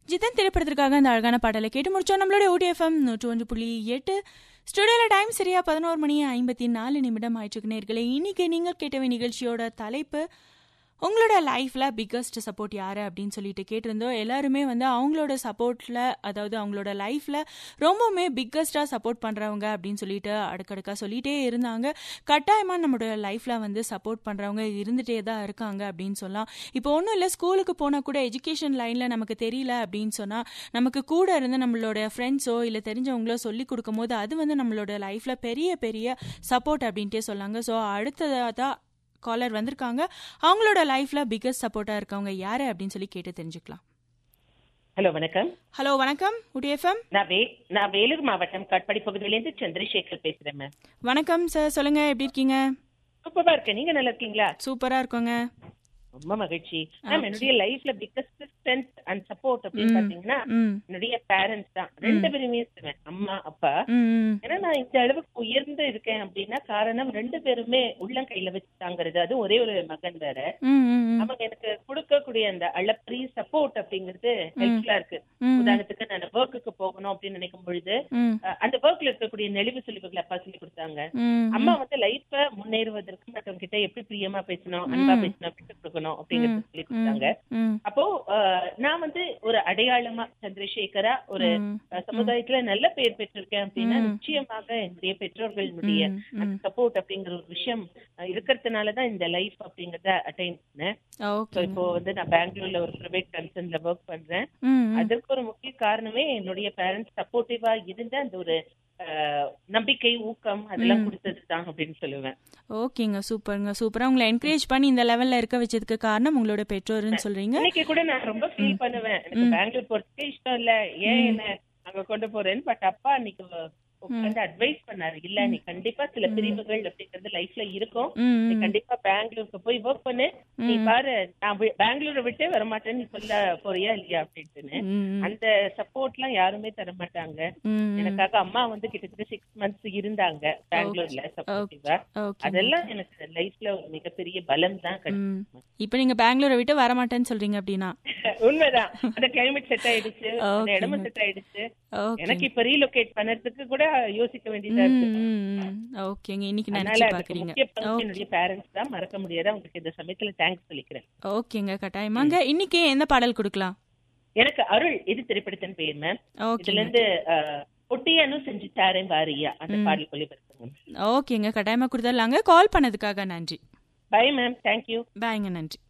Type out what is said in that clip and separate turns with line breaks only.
ஜிதன் திரைப்படத்திற்காக அந்த அழகான பாடலை கேட்டு முடிச்சோம் நம்மளோட ஓடிஎஃப்எம் நூற்று ஒன்று புள்ளி எட்டு ஸ்டுடியோல டைம் சரியா பதினோரு மணி ஐம்பத்தி நாலு நிமிடம் ஆயிட்டு நேர்களே இன்னைக்கு நீங்கள் கேட்டவை நிகழ்ச்சியோட தலைப்பு உங்களோட லைஃப்பில் பிக்கஸ்ட் சப்போர்ட் யார் அப்படின்னு சொல்லிட்டு கேட்டிருந்தோம் எல்லாருமே வந்து அவங்களோட சப்போர்ட்டில் அதாவது அவங்களோட லைஃப்பில் ரொம்பவுமே பிக்கஸ்டாக சப்போர்ட் பண்ணுறவங்க அப்படின்னு சொல்லிட்டு அடுக்கடுக்காக சொல்லிகிட்டே இருந்தாங்க கட்டாயமாக நம்மளோட லைஃப்பில் வந்து சப்போர்ட் பண்ணுறவங்க இருந்துகிட்டே தான் இருக்காங்க அப்படின்னு சொல்லலாம் இப்போ ஒன்றும் இல்லை ஸ்கூலுக்கு போனால் கூட எஜுகேஷன் லைனில் நமக்கு தெரியல அப்படின்னு சொன்னால் நமக்கு கூட இருந்து நம்மளோட ஃப்ரெண்ட்ஸோ இல்லை தெரிஞ்சவங்களோ சொல்லி கொடுக்கும்போது அது வந்து நம்மளோட லைஃப்பில் பெரிய பெரிய சப்போர்ட் அப்படின்ட்டே சொல்லாங்க ஸோ அடுத்ததாக தான் காலர் வந்திருக்காங்க அவங்களோட லைஃப்ல பிக்கஸ்ட் சப்போர்ட்டா இருக்கவங்க யாரு அப்படின்னு சொல்லி கேட்டு தெரிஞ்சுக்கலாம்
ஹலோ வணக்கம்
ஹலோ வணக்கம் உடிஎஃப்எம்
நான் வே நான் வேலூர் மாவட்டம் காட்பாடி பகுதியிலேருந்து சந்திரசேகர் பேசுறேன் மேம்
வணக்கம் சார் சொல்லுங்க எப்படி இருக்கீங்க
சூப்பரா இருக்கேன் நீங்க நல்லா இருக்கீங்களா
சூப்பரா இருக்கோங்க
ரொம்ப மகிழ்ச்சி மேம் என்னுடைய லைஃப்ல பிக்கஸ்ட் ஸ்ட்ரென்த் அண்ட் சப்போர்ட் அப்படின்னு பாத்தீங்கன்னா
ம்
என்னுடைய பேரண்ட்ஸ் தான் ரெண்டு பேருமே சொல்லுவேன் அம்மா அப்பா
ம்
ஏன்னா நான் இந்த அளவுக்கு உயர்ந்து இருக்கேன் அப்படின்னா காரணம் ரெண்டு பேருமே உள்ளங்கையில வச்சுட்டாங்கிறது அது ஒரே ஒரு மகன் வேற
ம் ம்
அவங்க எனக்கு கொடுக்கக்கூடிய அந்த அளப்பரிய சப்போர்ட் அப்படிங்கிறது ஹெல்ப்ஃபுல்லா இருக்கு
ம்.
உதாரணத்துக்கு நான் ஒர்க்குக்கு போகணும் அப்படின்னு நினைக்கும் பொழுது
ம்
அஹ், அந்த ஒர்க்ல இருக்கக்கூடிய நெளிவு சுழிவுகளை அப்பா சொல்லி கொடுத்தாங்க
ம்
அம்மா வந்து லைஃப்ல முன்னேறுவதற்கு மற்றவங்க கிட்ட எப்படி பிரியமா பேசணும் அன்பா பேசணும் விட்டு கொடுக்கணும் அப்படிங்கறது சொல்லி கொடுத்தாங்க
ம்
அப்போ அஹ், நான் வந்து ஒரு அடையாளமா சந்திரசேகரா ஒரு
ம்.
அஹ், சமுதாயத்துல நல்ல பெயர் பெற்றிருக்கேன் அப்படின்னா நிச்சயமாக என்னுடைய பெற்றோர்களுடைய அந்த சப்போர்ட் அப்படிங்கிற ஒரு விஷயம் அஹ், இருக்கிறதுனாலதான் இந்த லைஃப் அப்படிங்கறத அட்டைன் பண்ணேன் So,
ஓகே
இப்போ வந்து நான் பெங்களூர்ல ஒரு பிரைவேட் கன்சர்ன்ல ஒர்க் பண்றேன்
ம்
அதற்கு ஒரு முக்கிய காரணமே என்னுடைய பேரண்ட்ஸ் சப்போர்ட்டிவா இருந்த அந்த ஒரு அஹ், நம்பிக்கை ஊக்கம் அதெல்லாம் கொடுத்தது தான் அப்படின்னு சொல்லுவேன்
ஓகேங்க சூப்பருங்க சூப்பரா உங்களை என்கரேஜ் பண்ணி இந்த லெவல்ல இருக்க வச்சதுக்கு காரணம் உங்களோட பெற்றோர்னு சொல்றீங்க
இன்னைக்கு கூட நான் ரொம்ப ஃபீல் பண்ணுவேன் எனக்கு பெங்களூர் போறதுக்கே இஷ்டம் இல்ல ஏன் என்ன அங்க கொண்டு போறேன்னு பட் அப்பா அன்னைக்கு உட்காந்து அட்வைஸ் பண்ணாரு இல்ல நீ கண்டிப்பா சில பிரிவுகள் அப்படிங்கிறது லைஃப்ல இருக்கும்
ம்
நீ
ம்
கண்டிப்பா பெங்களூருக்கு போய் ஒர்க் பண்ணு நீ பாரு நான் வி- பெங்களூரை விட்டே வர மாட்டேன்னு நீ சொல்ல போறியா இல்லையா அப்படின்ட்டுன்னு
ம்
அந்த சப்போர்ட் எல்லாம் யாருமே தர மாட்டாங்க
ம்
எனக்காக அம்மா வந்து கிட்டத்தட்ட சிக்ஸ் மந்த்ஸ் இருந்தாங்க பெங்களூர்ல சப்போர்ட்டிவா
ஓகே
அதெல்லாம் எனக்கு லைஃப்ல ஒரு மிகப்பெரிய பலம் தான் கிடைக்கும்
ம் இப்போ நீங்க பெங்களூரை விட்டு வர மாட்டேன்னு சொல்றீங்க அப்படின்னா
உண்மைதான் அந்த கிளைமேட் செட் ஆயிடுச்சு அந்த
Okay.
இடமும் செட் ஆயிடுச்சு
ஓகே
எனக்கு இப்ப ரீலோகேட் பண்ணறதுக்கு கூட யோசிக்க வேண்டியதா இருக்கு
ஓகேங்க இன்னைக்கு
அதனால
நினைச்சு
அதுக்கு
பாக்குறீங்க
முக்கிய பங்கு என்னுடைய பேரண்ட்ஸ் தான் மறக்க முடியாது அவங்களுக்கு இந்த சமயத்துல தேங்க்ஸ் சொல்லிக்கிறேன்
ஓகேங்க கட்டாயமாங்க இன்னைக்கு எந்த பாடல் கொடுக்கலாம்
எனக்கு அருள் இது திரைப்படத்தின் பெயர் மேம்
ஓகே
இதுல இருந்து அஹ், ஒட்டியானும் செஞ்சு தாரேன் வாரியா அந்த பாடல் ஒளிபரப்புங்க
ஓகேங்க கட்டாயமா கொடுத்துடலாங்க கால் பண்ணதுக்காக நன்றி
பை மேம் தேங்க்யூ
பாய்ங்க நன்றி